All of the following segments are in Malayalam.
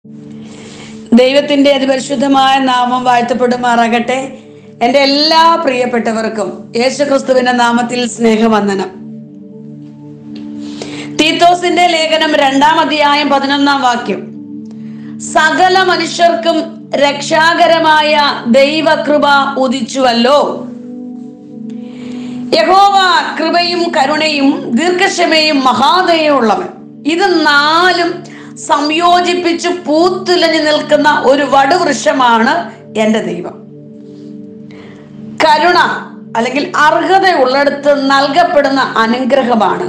ദൈവത്തിന്റെ അതിപരിശുദ്ധമായ നാമം വാഴ്ത്തപ്പെടുമാറാകട്ടെ എൻ്റെ എല്ലാ പ്രിയപ്പെട്ടവർക്കും യേശുക്രിസ്തുവിന്റെ നാമത്തിൽ സ്നേഹവന്ദനം തീത്തോസിന്റെ ലേഖനം രണ്ടാം അധ്യായം പതിനൊന്നാം വാക്യം സകല മനുഷ്യർക്കും രക്ഷാകരമായ ദൈവകൃപ ഉദിച്ചുവല്ലോ യഹോവ കൃപയും കരുണയും ദീർഘക്ഷമയും മഹാദയും ഉള്ളവൻ ഇത് നാലും സംയോജിപ്പിച്ച് പൂത്തുലഞ്ഞു നിൽക്കുന്ന ഒരു വടുവൃക്ഷമാണ് എൻ്റെ ദൈവം കരുണ അല്ലെങ്കിൽ അർഹതയുള്ളിടത്ത് നൽകപ്പെടുന്ന അനുഗ്രഹമാണ്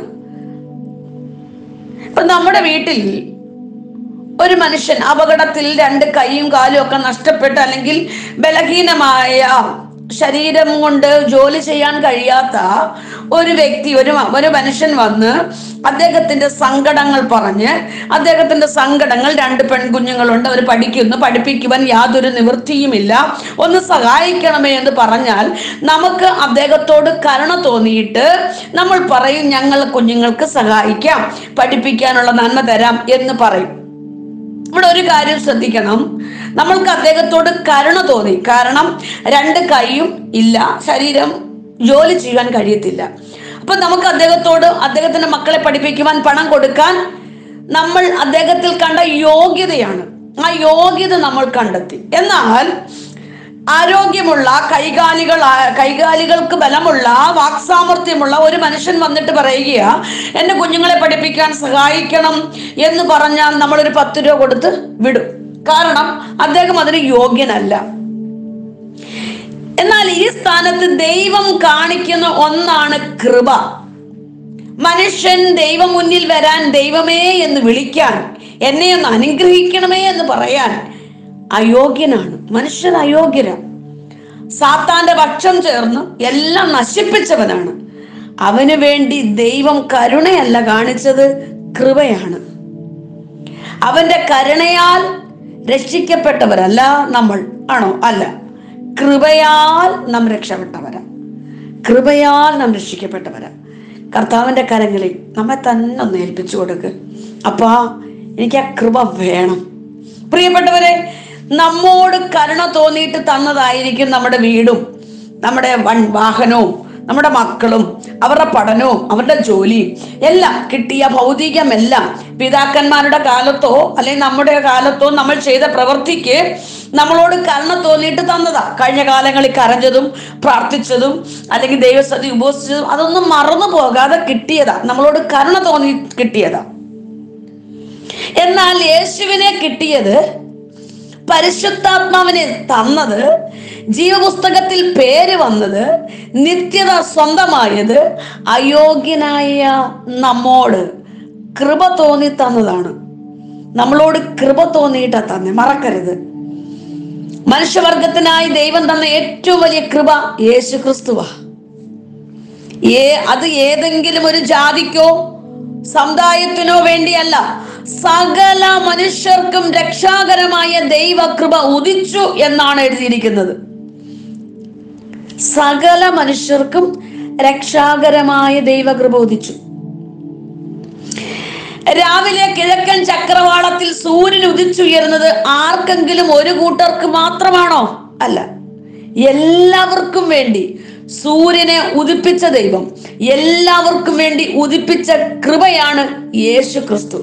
ഇപ്പൊ നമ്മുടെ വീട്ടിൽ ഒരു മനുഷ്യൻ അപകടത്തിൽ രണ്ട് കൈയും കാലും ഒക്കെ നഷ്ടപ്പെട്ട് അല്ലെങ്കിൽ ബലഹീനമായ ശരീരം കൊണ്ട് ജോലി ചെയ്യാൻ കഴിയാത്ത ഒരു വ്യക്തി ഒരു മ- ഒരു മനുഷ്യൻ വന്ന് അദ്ദേഹത്തിന്റെ സങ്കടങ്ങൾ പറഞ്ഞ് അദ്ദേഹത്തിന്റെ സങ്കടങ്ങൾ രണ്ട് പെൺകുഞ്ഞുങ്ങളുണ്ട് അവർ പഠിക്കുന്നു പഠിപ്പിക്കുവാൻ യാതൊരു നിവൃത്തിയുമില്ല ഒന്ന് സഹായിക്കണമേ എന്ന് പറഞ്ഞാൽ നമുക്ക് അദ്ദേഹത്തോട് കരുണ തോന്നിയിട്ട് നമ്മൾ പറയും ഞങ്ങൾ കുഞ്ഞുങ്ങൾക്ക് സഹായിക്കാം പഠിപ്പിക്കാനുള്ള നന്മ തരാം എന്ന് പറയും ഇവിടെ ഒരു കാര്യം ശ്രദ്ധിക്കണം നമ്മൾക്ക് അദ്ദേഹത്തോട് കരുണ തോന്നി കാരണം രണ്ട് കൈയും ഇല്ല ശരീരം ജോലി ചെയ്യാൻ കഴിയത്തില്ല അപ്പൊ നമുക്ക് അദ്ദേഹത്തോട് അദ്ദേഹത്തിന്റെ മക്കളെ പഠിപ്പിക്കുവാൻ പണം കൊടുക്കാൻ നമ്മൾ അദ്ദേഹത്തിൽ കണ്ട യോഗ്യതയാണ് ആ യോഗ്യത നമ്മൾ കണ്ടെത്തി എന്നാൽ ആരോഗ്യമുള്ള കൈകാലികൾ കൈകാലികൾക്ക് ബലമുള്ള വാക്സാമർത്ഥ്യമുള്ള ഒരു മനുഷ്യൻ വന്നിട്ട് പറയുക എന്റെ കുഞ്ഞുങ്ങളെ പഠിപ്പിക്കാൻ സഹായിക്കണം എന്ന് പറഞ്ഞാൽ നമ്മളൊരു പത്ത് രൂപ കൊടുത്ത് വിടും കാരണം അദ്ദേഹം അതിന് യോഗ്യനല്ല എന്നാൽ ഈ സ്ഥാനത്ത് ദൈവം കാണിക്കുന്ന ഒന്നാണ് കൃപ മനുഷ്യൻ ദൈവം മുന്നിൽ വരാൻ ദൈവമേ എന്ന് വിളിക്കാൻ എന്നെ ഒന്ന് അനുഗ്രഹിക്കണമേ എന്ന് പറയാൻ അയോഗ്യനാണ് മനുഷ്യൻ അയോഗ്യനാണ് സാത്താന്റെ പക്ഷം ചേർന്ന് എല്ലാം നശിപ്പിച്ചവനാണ് അവന് വേണ്ടി ദൈവം കരുണയല്ല കാണിച്ചത് കൃപയാണ് അവന്റെ കരുണയാൽ രക്ഷിക്കപ്പെട്ടവരല്ല നമ്മൾ ആണോ അല്ല കൃപയാൽ നാം രക്ഷപ്പെട്ടവരാ കൃപയാൽ നാം രക്ഷിക്കപ്പെട്ടവരാ കർത്താവിന്റെ കരങ്ങളിൽ നമ്മെ തന്നെ ഒന്ന് ഏൽപ്പിച്ചു കൊടുക്ക് അപ്പാ എനിക്ക് ആ കൃപ വേണം പ്രിയപ്പെട്ടവരെ നമ്മോട് കരുണ തോന്നിയിട്ട് തന്നതായിരിക്കും നമ്മുടെ വീടും നമ്മുടെ വൺ വാഹനവും നമ്മുടെ മക്കളും അവരുടെ പഠനവും അവരുടെ ജോലിയും എല്ലാം കിട്ടിയ ഭൗതികമെല്ലാം പിതാക്കന്മാരുടെ കാലത്തോ അല്ലെങ്കിൽ നമ്മുടെ കാലത്തോ നമ്മൾ ചെയ്ത പ്രവൃത്തിക്ക് നമ്മളോട് കരുണ തോന്നിയിട്ട് തന്നതാ കഴിഞ്ഞ കാലങ്ങളിൽ കരഞ്ഞതും പ്രാർത്ഥിച്ചതും അല്ലെങ്കിൽ ദൈവസതി ഉപസിച്ചതും അതൊന്നും മറന്നു പോകാതെ കിട്ടിയതാ നമ്മളോട് കരുണ തോന്നി കിട്ടിയതാ എന്നാൽ യേശുവിനെ കിട്ടിയത് പരിശുദ്ധാത്മാവിനെ തന്നത് ജീവപുസ്തകത്തിൽ പേര് വന്നത് നിത്യത സ്വന്തമായത് അയോഗ്യനായ നമ്മോട് കൃപ തോന്നി തന്നതാണ് നമ്മളോട് കൃപ തോന്നിയിട്ടാ തന്നെ മറക്കരുത് മനുഷ്യവർഗത്തിനായി ദൈവം തന്ന ഏറ്റവും വലിയ കൃപ യേശു ക്രിസ്തുവാ ഏ അത് ഏതെങ്കിലും ഒരു ജാതിക്കോ സമുദായത്തിനോ വേണ്ടിയല്ല സകല മനുഷ്യർക്കും രക്ഷാകരമായ ദൈവകൃപ ഉദിച്ചു എന്നാണ് എഴുതിയിരിക്കുന്നത് സകല മനുഷ്യർക്കും രക്ഷാകരമായ ദൈവകൃപ ഉദിച്ചു രാവിലെ കിഴക്കൻ ചക്രവാളത്തിൽ സൂര്യൻ ഉദിച്ചുയരുന്നത് ആർക്കെങ്കിലും ഒരു കൂട്ടർക്ക് മാത്രമാണോ അല്ല എല്ലാവർക്കും വേണ്ടി സൂര്യനെ ഉദിപ്പിച്ച ദൈവം എല്ലാവർക്കും വേണ്ടി ഉദിപ്പിച്ച കൃപയാണ് യേശു ക്രിസ്തു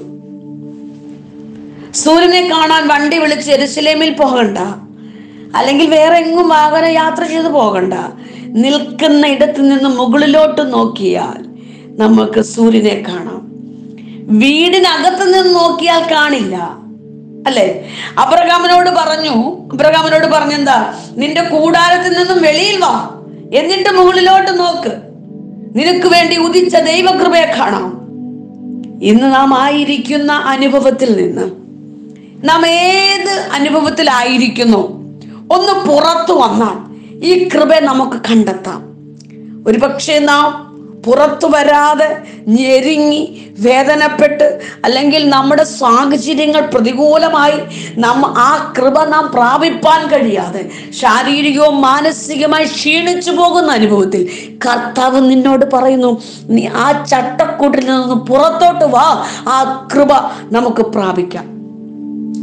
സൂര്യനെ കാണാൻ വണ്ടി വിളിച്ച് എരുസലേമിൽ പോകണ്ട അല്ലെങ്കിൽ വേറെ എങ്ങും വാഹന യാത്ര ചെയ്ത് പോകണ്ട നിൽക്കുന്ന ഇടത്ത് നിന്ന് മുകളിലോട്ട് നോക്കിയാൽ നമുക്ക് സൂര്യനെ കാണാം വീടിനകത്ത് നിന്ന് നോക്കിയാൽ കാണില്ല അല്ലെ അബ്രഹാമിനോട് പറഞ്ഞു അബ്രഹാമിനോട് പറഞ്ഞെന്താ നിന്റെ കൂടാരത്തിൽ നിന്നും വെളിയിൽ വാ എന്നിട്ട് മുകളിലോട്ട് നോക്ക് നിനക്ക് വേണ്ടി ഉദിച്ച ദൈവകൃപയെ കാണാം ഇന്ന് നാം ആയിരിക്കുന്ന അനുഭവത്തിൽ നിന്ന് നാം ഏത് അനുഭവത്തിലായിരിക്കുന്നു ഒന്ന് പുറത്തു വന്നാൽ ഈ കൃപ നമുക്ക് കണ്ടെത്താം ഒരുപക്ഷെ നാം പുറത്തു വരാതെ ഞെരുങ്ങി വേദനപ്പെട്ട് അല്ലെങ്കിൽ നമ്മുടെ സാഹചര്യങ്ങൾ പ്രതികൂലമായി നാം ആ കൃപ നാം പ്രാപിപ്പാൻ കഴിയാതെ ശാരീരികവും മാനസികമായി ക്ഷീണിച്ചു പോകുന്ന അനുഭവത്തിൽ കർത്താവ് നിന്നോട് പറയുന്നു നീ ആ ചട്ടക്കൂട്ടിൽ നിന്ന് പുറത്തോട്ട് വാ ആ കൃപ നമുക്ക് പ്രാപിക്കാം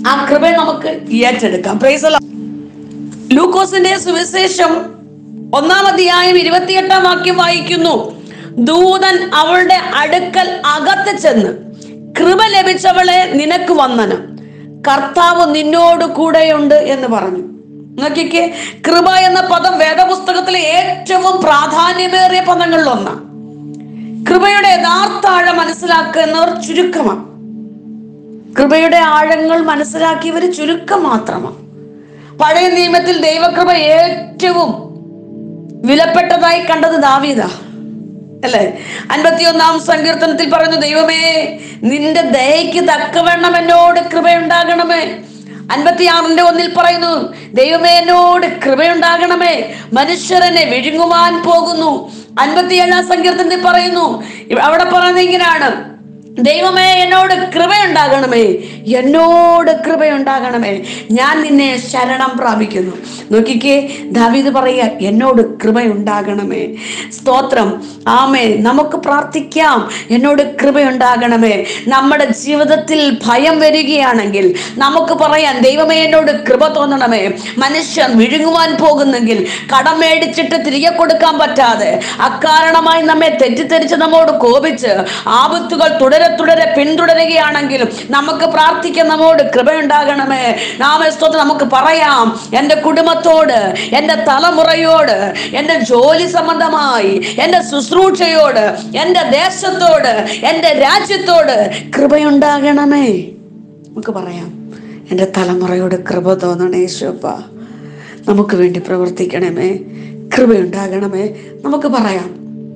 ആ കൃപ നമുക്ക് ഏറ്റെടുക്കാം പ്രൈസ് ലൂക്കോസിന്റെ സുവിശേഷം ഒന്നാം അധ്യായം ഇരുപത്തിയെട്ടാം വാക്യം വായിക്കുന്നു ദൂതൻ അവളുടെ അടുക്കൽ അകത്ത് ചെന്ന് കൃപ ലഭിച്ചവളെ നിനക്ക് വന്ദനം കർത്താവ് നിന്നോട് കൂടെയുണ്ട് എന്ന് പറഞ്ഞു നോക്കിക്കേ കൃപ എന്ന പദം വേദപുസ്തകത്തിലെ ഏറ്റവും പ്രാധാന്യമേറിയ പദങ്ങളിൽ ഒന്നാണ് കൃപയുടെ യഥാർത്ഥ ആഴം മനസ്സിലാക്കുന്നവർ ചുരുക്കമാണ് കൃപയുടെ ആഴങ്ങൾ മനസ്സിലാക്കിയവർ ചുരുക്കം മാത്രമാണ് പഴയ നിയമത്തിൽ ദൈവകൃപ ഏറ്റവും വിലപ്പെട്ടതായി കണ്ടത് ദാവീദ അല്ലേ അൻപത്തിയൊന്നാം സങ്കീർത്തനത്തിൽ പറയുന്നു ദൈവമേ നിന്റെ ദയയ്ക്ക് തക്കവണ്ണം എന്നോട് കൃപയുണ്ടാകണമേ അൻപത്തിയാറിന്റെ ഒന്നിൽ പറയുന്നു ദൈവമേ എന്നോട് കൃപയുണ്ടാകണമേ മനുഷ്യരെന്നെ വിഴുങ്ങുവാൻ പോകുന്നു അൻപത്തിയേഴാം സങ്കീർത്തനത്തിൽ പറയുന്നു അവിടെ പറയുന്നത് ഇങ്ങനെയാണ് ദൈവമേ എന്നോട് കൃപയുണ്ടാകണമേ എന്നോട് കൃപയുണ്ടാകണമേ ഞാൻ നിന്നെ ശരണം പ്രാപിക്കുന്നു നോക്കിക്കേ ദാവീദ് പറയുക എന്നോട് കൃപയുണ്ടാകണമേ സ്തോത്രം ആമേ നമുക്ക് പ്രാർത്ഥിക്കാം എന്നോട് കൃപയുണ്ടാകണമേ നമ്മുടെ ജീവിതത്തിൽ ഭയം വരികയാണെങ്കിൽ നമുക്ക് പറയാം ദൈവമേ എന്നോട് കൃപ തോന്നണമേ മനുഷ്യൻ വിഴുങ്ങുവാൻ പോകുന്നെങ്കിൽ കടം മേടിച്ചിട്ട് തിരികെ കൊടുക്കാൻ പറ്റാതെ അക്കാരണമായി നമ്മെ തെറ്റിദ്ധരിച്ച് നമ്മോട് കോപിച്ച് ആപത്തുകൾ തുടരെ തുടരെ പിന്തുടരുകയാണെങ്കിലും നമുക്ക് പ്രാർത്ഥിക്കാൻ നമ്മോട് കൃപയുണ്ടാകണമേ നാമസ്തോത്രം നമുക്ക് പറയാം എൻ്റെ കുടുംബത്തോട് എൻ്റെ തലമുറയോട് എൻ്റെ ജോലി സംബന്ധമായി എൻ്റെ ശുശ്രൂഷയോട് എൻ്റെ ദേശത്തോട് എൻ്റെ രാജ്യത്തോട് കൃപയുണ്ടാകണമേ നമുക്ക് പറയാം എൻ്റെ തലമുറയോട് കൃപ തോന്നണേ യേശുപ്പ നമുക്ക് വേണ്ടി പ്രവർത്തിക്കണമേ കൃപയുണ്ടാകണമേ നമുക്ക് പറയാം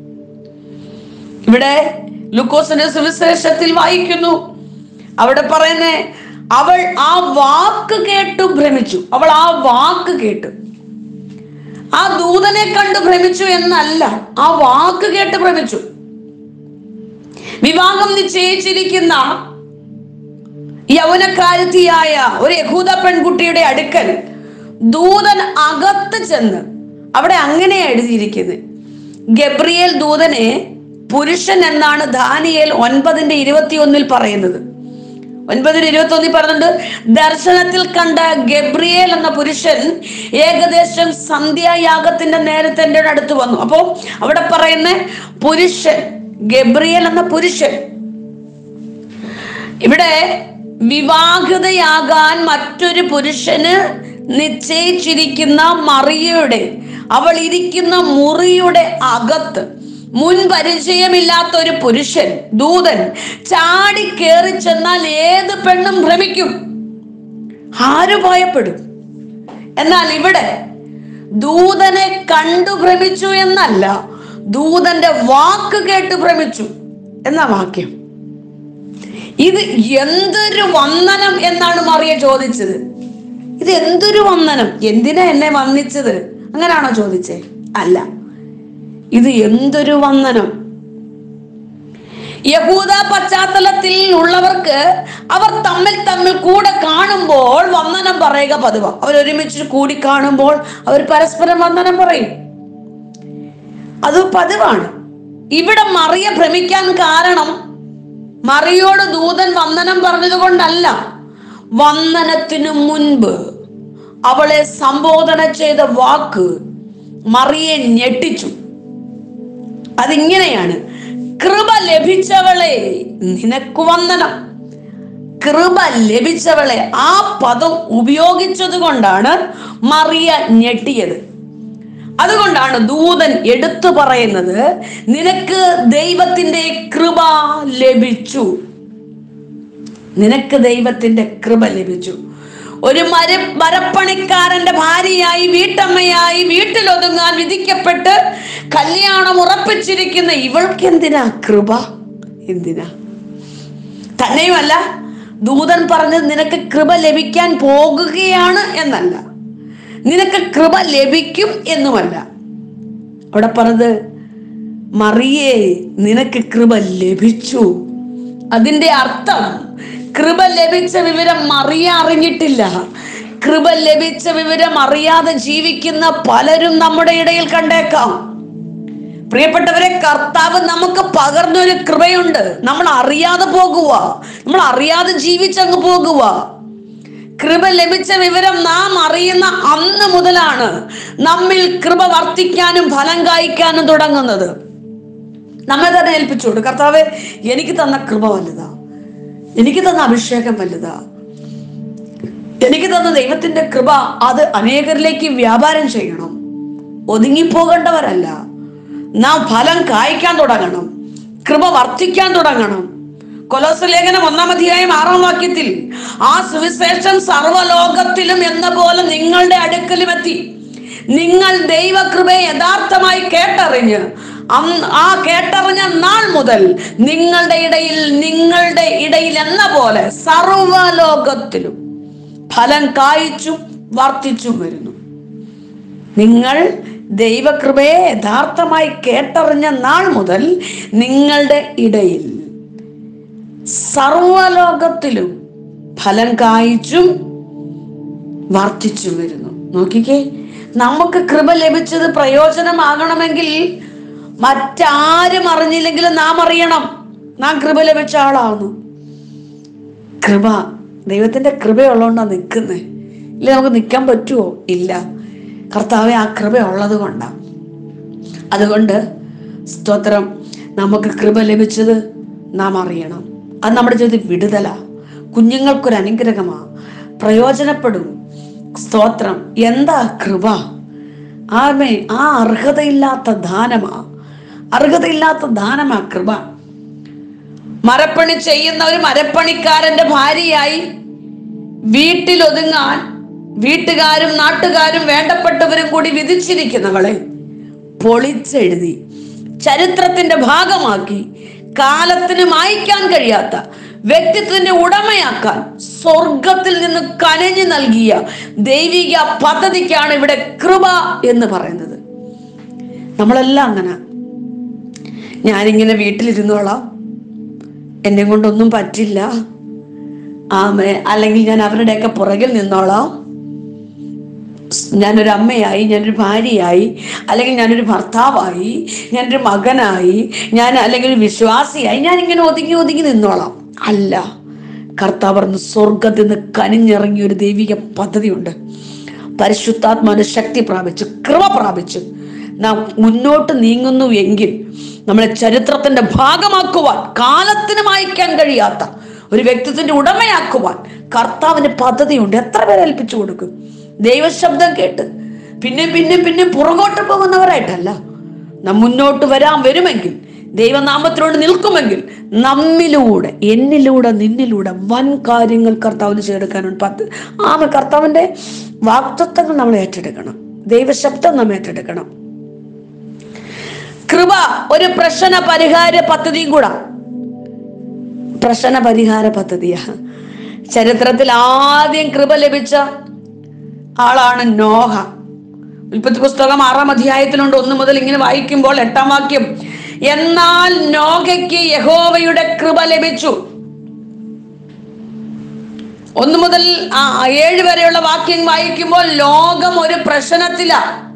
ഇവിടെ ലുക്കോസിന്റെ സുവിശേഷത്തിൽ വായിക്കുന്നു അവിടെ പറയുന്നേ അവൾ ആ വാക്ക് കേട്ടു ഭ്രമിച്ചു അവൾ ആ വാക്ക് കേട്ടു ആ ദൂതനെ കണ്ടു ഭ്രമിച്ചു എന്നല്ല ആ വാക്ക് കേട്ട് ഭ്രമിച്ചു വിവാഹം നിശ്ചയിച്ചിരിക്കുന്ന യൗവനക്കാരത്തിയായ ഒരു യഹൂദ പെൺകുട്ടിയുടെ അടുക്കൽ ദൂതൻ അകത്ത് ചെന്ന് അവിടെ അങ്ങനെയാ എഴുതിയിരിക്കുന്നത് ഗബ്രിയേൽ ദൂതനെ പുരുഷൻ എന്നാണ് ദാനിയേൽ ഒൻപതിന്റെ ഇരുപത്തിയൊന്നിൽ പറയുന്നത് ഒൻപതിന് ഇരുപത്തി ഒന്നിൽ പറയുന്നുണ്ട് ദർശനത്തിൽ കണ്ട ഗബ്രിയേൽ എന്ന പുരുഷൻ ഏകദേശം സന്ധ്യായാഗത്തിന്റെ നേരത്തെ എൻ്റെ അടുത്ത് വന്നു അപ്പോൾ അവിടെ പറയുന്ന പുരുഷൻ ഗബ്രിയേൽ എന്ന പുരുഷൻ ഇവിടെ വിവാഹിതയാകാൻ മറ്റൊരു പുരുഷന് നിശ്ചയിച്ചിരിക്കുന്ന മറിയയുടെ അവൾ ഇരിക്കുന്ന മുറിയുടെ അകത്ത് മുൻ പരിചയമില്ലാത്ത ഒരു പുരുഷൻ ദൂതൻ ചാടി കയറി ചെന്നാൽ ഏത് പെണ്ണും ഭ്രമിക്കും ആര് ഭയപ്പെടും എന്നാൽ ഇവിടെ ദൂതനെ കണ്ടു ഭ്രമിച്ചു എന്നല്ല ദൂതന്റെ വാക്ക് കേട്ട് ഭ്രമിച്ചു എന്ന വാക്യം ഇത് എന്തൊരു വന്ദനം എന്നാണ് മറിയ ചോദിച്ചത് ഇത് എന്തൊരു വന്ദനം എന്തിനാ എന്നെ വന്ദിച്ചത് അങ്ങനാണോ ചോദിച്ചേ അല്ല ഇത് എന്തൊരു വന്ദനം യഹൂദ പശ്ചാത്തലത്തിൽ ഉള്ളവർക്ക് അവർ തമ്മിൽ തമ്മിൽ കൂടെ കാണുമ്പോൾ വന്ദനം പറയുക പതിവ് അവർ ഒരുമിച്ച് കൂടി കാണുമ്പോൾ അവർ പരസ്പരം വന്ദനം പറയും അത് പതിവാണ് ഇവിടെ മറിയ ഭ്രമിക്കാൻ കാരണം മറിയോട് ദൂതൻ വന്ദനം പറഞ്ഞത് കൊണ്ടല്ല വന്ദനത്തിനു മുൻപ് അവളെ സംബോധന ചെയ്ത വാക്ക് മറിയെ ഞെട്ടിച്ചു അതിങ്ങനെയാണ് കൃപ ലഭിച്ചവളെ നിനക്ക് വന്ദനം കൃപ ലഭിച്ചവളെ ആ പദം ഉപയോഗിച്ചത് കൊണ്ടാണ് മറിയ ഞെട്ടിയത് അതുകൊണ്ടാണ് ദൂതൻ എടുത്തു പറയുന്നത് നിനക്ക് ദൈവത്തിന്റെ കൃപ ലഭിച്ചു നിനക്ക് ദൈവത്തിന്റെ കൃപ ലഭിച്ചു ഒരു മര മരപ്പണിക്കാരന്റെ ഭാര്യയായി വീട്ടമ്മയായി വീട്ടിലൊതുങ്ങാൻ വിധിക്കപ്പെട്ട് കല്യാണം ഉറപ്പിച്ചിരിക്കുന്ന ഇവൾക്ക് എന്തിനാ കൃപ എന്തിനാ തന്നെയുമല്ല ദൂതൻ പറഞ്ഞത് നിനക്ക് കൃപ ലഭിക്കാൻ പോകുകയാണ് എന്നല്ല നിനക്ക് കൃപ ലഭിക്കും എന്നുമല്ല അവിടെ പറഞ്ഞത് മറിയേ നിനക്ക് കൃപ ലഭിച്ചു അതിന്റെ അർത്ഥം കൃപ ലഭിച്ച വിവരം മറിയ അറിഞ്ഞിട്ടില്ല കൃപ ലഭിച്ച വിവരം അറിയാതെ ജീവിക്കുന്ന പലരും നമ്മുടെ ഇടയിൽ കണ്ടേക്കാം പ്രിയപ്പെട്ടവരെ കർത്താവ് നമുക്ക് പകർന്നൊരു കൃപയുണ്ട് നമ്മൾ അറിയാതെ പോകുക നമ്മൾ അറിയാതെ ജീവിച്ചങ്ങ് പോകുക കൃപ ലഭിച്ച വിവരം നാം അറിയുന്ന അന്ന് മുതലാണ് നമ്മിൽ കൃപ വർത്തിക്കാനും ഫലം കായ്ക്കാനും തുടങ്ങുന്നത് നമ്മെ തന്നെ ഏൽപ്പിച്ചു കൊടുക്കും കർത്താവ് എനിക്ക് തന്ന കൃപ വലുതാ എനിക്ക് തന്ന അഭിഷേകം വലുതാ എനിക്ക് തന്ന ദൈവത്തിന്റെ കൃപ അത് അനേകരിലേക്ക് വ്യാപാരം ചെയ്യണം ഒതുങ്ങിപ്പോകേണ്ടവരല്ല നാം ഫലം കായ്ക്കാൻ തുടങ്ങണം കൃപ വർദ്ധിക്കാൻ തുടങ്ങണം കൊലോസ ലേഖനം ഒന്നാം അധ്യായം ആറാം വാക്യത്തിൽ ആ സുവിശേഷം സർവ്വലോകത്തിലും എന്ന പോലെ നിങ്ങളുടെ അടുക്കലും എത്തി നിങ്ങൾ ദൈവകൃപയെ യഥാർത്ഥമായി കേട്ടറിഞ്ഞ് അന്ന് ആ കേട്ടറിഞ്ഞ നാൾ മുതൽ നിങ്ങളുടെ ഇടയിൽ നിങ്ങളുടെ ഇടയിൽ എന്ന പോലെ സർവ്വലോകത്തിലും ഫലം കായ്ച്ചും വർദ്ധിച്ചും വരുന്നു നിങ്ങൾ ദൈവകൃപയെ യഥാർത്ഥമായി കേട്ടറിഞ്ഞ നാൾ മുതൽ നിങ്ങളുടെ ഇടയിൽ സർവലോകത്തിലും ഫലം കായ്ച്ചും വർദ്ധിച്ചും വരുന്നു നോക്കിക്കേ നമുക്ക് കൃപ ലഭിച്ചത് പ്രയോജനമാകണമെങ്കിൽ മറ്റാരും അറിഞ്ഞില്ലെങ്കിലും നാം അറിയണം നാം കൃപ ലഭിച്ച ആളാവുന്നു കൃപ ദൈവത്തിന്റെ കൃപയുള്ളതുകൊണ്ടാണ് നിൽക്കുന്നത് ഇല്ല നമുക്ക് നിൽക്കാൻ പറ്റുമോ ഇല്ല കർത്താവെ ആ കൃപ ഉള്ളത് കൊണ്ടാണ് അതുകൊണ്ട് സ്തോത്രം നമുക്ക് കൃപ ലഭിച്ചത് നാം അറിയണം അത് നമ്മുടെ ജീവിതത്തിൽ വിടുതല കുഞ്ഞുങ്ങൾക്കൊരു അനുഗ്രഹമാ പ്രയോജനപ്പെടും സ്തോത്രം എന്താ കൃപ ആമേ ആ അർഹതയില്ലാത്ത ദാനമാ അർഹതയില്ലാത്ത ദാനമാ കൃപ മരപ്പണി ചെയ്യുന്ന ഒരു മരപ്പണിക്കാരന്റെ ഭാര്യയായി വീട്ടിൽ ഒതുങ്ങാൻ വീട്ടുകാരും നാട്ടുകാരും വേണ്ടപ്പെട്ടവരും കൂടി വിധിച്ചിരിക്കുന്നവളെ പൊളിച്ചെഴുതി ചരിത്രത്തിന്റെ ഭാഗമാക്കി കാലത്തിന് മായ്ക്കാൻ കഴിയാത്ത വ്യക്തിത്വത്തിന്റെ ഉടമയാക്കാൻ സ്വർഗത്തിൽ നിന്ന് കനഞ്ഞു നൽകിയ ദൈവിക പദ്ധതിക്കാണ് ഇവിടെ കൃപ എന്ന് പറയുന്നത് നമ്മളെല്ലാം അങ്ങനെ ഞാനിങ്ങനെ വീട്ടിലിരുന്നോളാം എന്നെ കൊണ്ടൊന്നും പറ്റില്ല ആമേ അല്ലെങ്കിൽ ഞാൻ അവരുടെയൊക്കെ പുറകിൽ നിന്നോളാം ഞാനൊരു അമ്മയായി ഞാനൊരു ഭാര്യയായി അല്ലെങ്കിൽ ഞാനൊരു ഭർത്താവായി ഞാനൊരു മകനായി ഞാൻ അല്ലെങ്കിൽ ഒരു വിശ്വാസിയായി ഞാൻ ഇങ്ങനെ ഒതുങ്ങി ഒതുങ്ങി നിന്നോളാം അല്ല കർത്താവ് പറഞ്ഞു സ്വർഗത്തിൽ നിന്ന് കനിഞ്ഞിറങ്ങിയ ഒരു ദൈവിക പദ്ധതിയുണ്ട് പരിശുദ്ധാത്മാവിന്റെ ശക്തി പ്രാപിച്ച് കൃപ പ്രാപിച്ച് നാം മുന്നോട്ട് നീങ്ങുന്നു എങ്കിൽ നമ്മളെ ചരിത്രത്തിന്റെ ഭാഗമാക്കുവാൻ കാലത്തിന് മായ്ക്കാൻ കഴിയാത്ത ഒരു വ്യക്തിത്വത്തിന്റെ ഉടമയാക്കുവാൻ കർത്താവിന്റെ പദ്ധതിയുണ്ട് എത്ര പേരെ ഏൽപ്പിച്ചു കൊടുക്കും ദൈവശബ്ദം കേട്ട് പിന്നെ പിന്നെ പിന്നെ പുറകോട്ട് പോകുന്നവരായിട്ടല്ല നാം മുന്നോട്ട് വരാൻ വരുമെങ്കിൽ ദൈവനാമത്തിനോട് നിൽക്കുമെങ്കിൽ നമ്മിലൂടെ എന്നിലൂടെ നിന്നിലൂടെ വൻ കാര്യങ്ങൾ കർത്താവിന് ചെയ്തെടുക്കാനുണ്ട് പത്ത് ആമ കർത്താവിന്റെ വാക്തത്വങ്ങൾ നമ്മൾ ഏറ്റെടുക്കണം ദൈവശബ്ദം നാം ഏറ്റെടുക്കണം കൃപ ഒരു പ്രശ്ന പരിഹാര പദ്ധതിയും കൂടാ പ്രശ്ന പരിഹാര പദ്ധതിയാ ചരിത്രത്തിൽ ആദ്യം കൃപ ലഭിച്ച ആളാണ് നോഹ ഉൽപ്പത്തി പുസ്തകം ആറാം അധ്യായത്തിലുണ്ട് ഒന്ന് മുതൽ ഇങ്ങനെ വായിക്കുമ്പോൾ എട്ടാം വാക്യം എന്നാൽ നോഹയ്ക്ക് യഹോവയുടെ കൃപ ലഭിച്ചു ഒന്ന് മുതൽ ആ ഏഴ് വരെയുള്ള വാക്യം വായിക്കുമ്പോൾ ലോകം ഒരു പ്രശ്നത്തില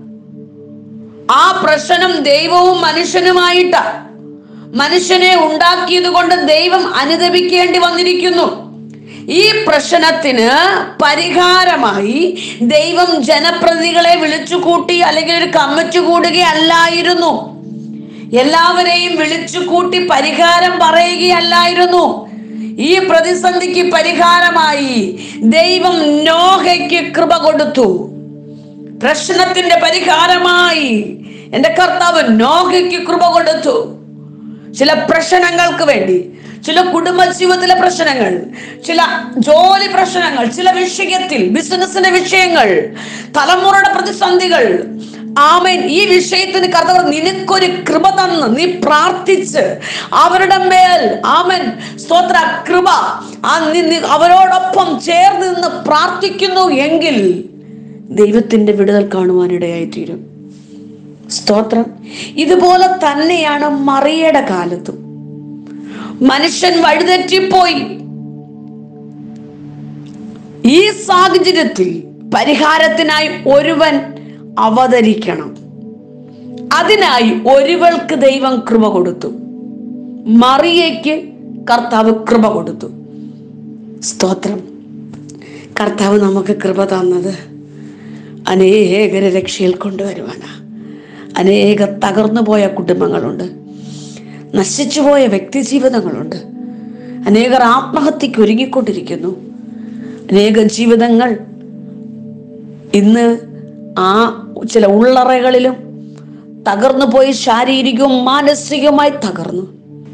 ആ പ്രശ്നം ദൈവവും മനുഷ്യനുമായിട്ട മനുഷ്യനെ ഉണ്ടാക്കിയത് കൊണ്ട് ദൈവം അനുദപിക്കേണ്ടി വന്നിരിക്കുന്നു ഈ പ്രശ്നത്തിന് പരിഹാരമായി ദൈവം ജനപ്രതികളെ വിളിച്ചു കൂട്ടി അല്ലെങ്കിൽ ഒരു കമ്മിറ്റി കൂടുകയല്ലായിരുന്നു എല്ലാവരെയും വിളിച്ചു കൂട്ടി പരിഹാരം പറയുകയല്ലായിരുന്നു ഈ പ്രതിസന്ധിക്ക് പരിഹാരമായി ദൈവം നോഹയ്ക്ക് കൃപ കൊടുത്തു പ്രശ്നത്തിന്റെ പരിഹാരമായി എന്റെ കർത്താവ് നോഹയ്ക്ക് കൃപ കൊടുത്തു ചില പ്രശ്നങ്ങൾക്ക് വേണ്ടി ചില കുടുംബജീവിതത്തിലെ പ്രശ്നങ്ങൾ ചില ജോലി പ്രശ്നങ്ങൾ ചില വിഷയത്തിൽ ബിസിനസിന്റെ വിഷയങ്ങൾ തലമുറയുടെ പ്രതിസന്ധികൾ ആമേൻ ഈ വിഷയത്തിന് കർത്താവ് നിനക്കൊരു കൃപ തന്ന് നീ പ്രാർത്ഥിച്ച് അവരുടെ മേൽ ആമൻ സ്തോത്ര കൃപ ആ നി- നി- അവരോടൊപ്പം ചേർന്ന് നിന്ന് പ്രാർത്ഥിക്കുന്നു എങ്കിൽ ദൈവത്തിന്റെ വിടുതൽ കാണുവാനിടയായി തീരും സ്തോത്രം ഇതുപോലെ തന്നെയാണ് മറിയയുടെ കാലത്തും മനുഷ്യൻ വഴിതെറ്റിപ്പോയി ഈ സാഹചര്യത്തിൽ പരിഹാരത്തിനായി ഒരുവൻ അവതരിക്കണം അതിനായി ഒരുവൾക്ക് ദൈവം കൃപ കൊടുത്തു മറിയയ്ക്ക് കർത്താവ് കൃപ കൊടുത്തു സ്തോത്രം കർത്താവ് നമുക്ക് കൃപ തന്നത് അനേകരെ രക്ഷയിൽ കൊണ്ടുവരുവാനാ അനേക തകർന്നു പോയ കുടുംബങ്ങളുണ്ട് നശിച്ചുപോയ വ്യക്തി ജീവിതങ്ങളുണ്ട് അനേകർ ആത്മഹത്യക്ക് ഒരുങ്ങിക്കൊണ്ടിരിക്കുന്നു അനേകം ജീവിതങ്ങൾ ഇന്ന് ആ ചില ഉള്ളറകളിലും തകർന്നു പോയി ശാരീരികവും മാനസികവുമായി തകർന്നു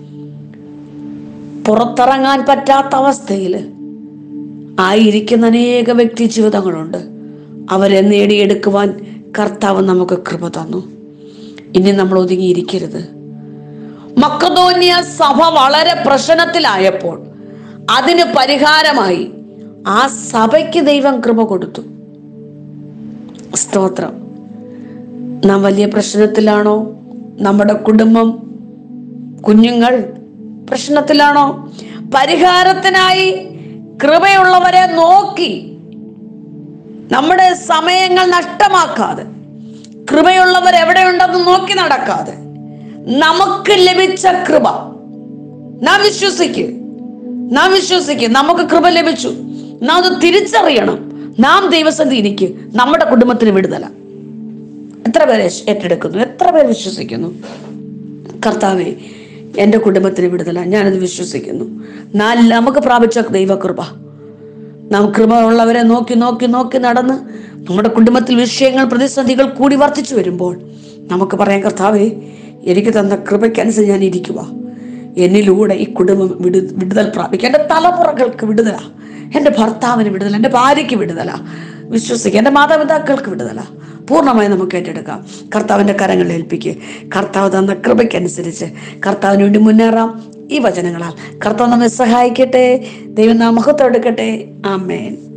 പുറത്തിറങ്ങാൻ പറ്റാത്ത അവസ്ഥയിൽ ആയിരിക്കുന്ന അനേക വ്യക്തി ജീവിതങ്ങളുണ്ട് അവരെ നേടിയെടുക്കുവാൻ കർത്താവ് നമുക്ക് കൃപ തന്നു ഇനി നമ്മൾ ഒതുങ്ങിയിരിക്കരുത് മക്കതോന്യ സഭ വളരെ പ്രശ്നത്തിലായപ്പോൾ അതിന് പരിഹാരമായി ആ സഭയ്ക്ക് ദൈവം കൃപ കൊടുത്തു സ്തോത്രം നാം വലിയ പ്രശ്നത്തിലാണോ നമ്മുടെ കുടുംബം കുഞ്ഞുങ്ങൾ പ്രശ്നത്തിലാണോ പരിഹാരത്തിനായി കൃപയുള്ളവരെ നോക്കി നമ്മുടെ സമയങ്ങൾ നഷ്ടമാക്കാതെ കൃപയുള്ളവർ എവിടെയുണ്ടെന്ന് നോക്കി നടക്കാതെ നമുക്ക് ലഭിച്ച കൃപ നാം വിശ്വസിക്ക് നാം വിശ്വസിക്ക് നമുക്ക് കൃപ ലഭിച്ചു നാം അത് തിരിച്ചറിയണം നാം ദൈവസന്ധി ഇരിക്ക് നമ്മുടെ കുടുംബത്തിന് വിടുതല എത്ര പേരെ ഏറ്റെടുക്കുന്നു എത്ര പേര് വിശ്വസിക്കുന്നു കർത്താവെ എൻ്റെ കുടുംബത്തിന് വിടുതല ഞാനത് വിശ്വസിക്കുന്നു നാല് നമുക്ക് പ്രാപിച്ച ദൈവകൃപ നാം കൃപ ഉള്ളവരെ നോക്കി നോക്കി നോക്കി നടന്ന് നമ്മുടെ കുടുംബത്തിൽ വിഷയങ്ങൾ പ്രതിസന്ധികൾ കൂടി വർദ്ധിച്ചു വരുമ്പോൾ നമുക്ക് പറയാം കർത്താവേ എനിക്ക് തന്ന കൃപയ്ക്കനുസരിച്ച് ഞാൻ ഇരിക്കുക എന്നിലൂടെ ഈ കുടുംബം വിടു വിടുതൽ പ്രാപിക്കുക എൻ്റെ തലമുറകൾക്ക് വിടുതല എൻ്റെ ഭർത്താവിന് വിടുതല എൻ്റെ ഭാര്യയ്ക്ക് വിടുതല വിശ്വസിക്കുക എൻ്റെ മാതാപിതാക്കൾക്ക് വിടുതല പൂർണ്ണമായി നമുക്ക് ഏറ്റെടുക്കാം കർത്താവിൻ്റെ കരങ്ങളിൽ ഏൽപ്പിക്കുക കർത്താവ് തന്ന കൃപയ്ക്കനുസരിച്ച് കർത്താവിന് വേണ്ടി മുന്നേറാം ഈ വചനങ്ങളാൽ കർത്താവ് നമ്മെ സഹായിക്കട്ടെ ദൈവം നാം മഹത്വം എടുക്കട്ടെ ആമേൻ